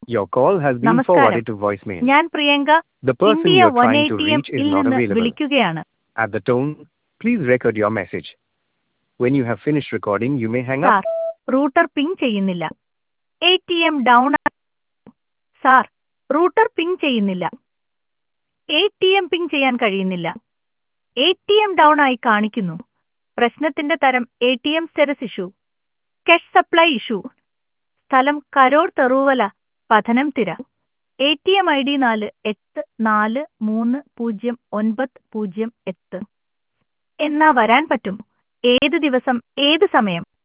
Your call has been നമസ്കാരം forwarded to voicemail. ഞാൻ Priyanka The person India you're one trying to A T M reach is ഇൽ not നിന്ന് available. വിളിക്കുകയാണ് At the tone, please record your message. When you have finished recording, you may hang up. Sir router ping ചെയ്യുന്നില്ല A T M down sir router ping ചെയ്യുന്നില്ല A T M ping ചെയ്യാൻ കഴിയുന്നില്ല A T M down ആയി കാണിക്കുന്നു പ്രശ്നത്തിന്റെ തരം A T M status issue cash supply issue സ്ഥലം കരോർ Thiruvalla Pathanamthitta A T M I D നാല് എട്ട് നാല് മൂന്ന് പൂജ്യം ഒൻപത് പൂജ്യം എട്ട് എന്നാ വരാൻ പറ്റും ഏത് ദിവസം ഏത് സമയം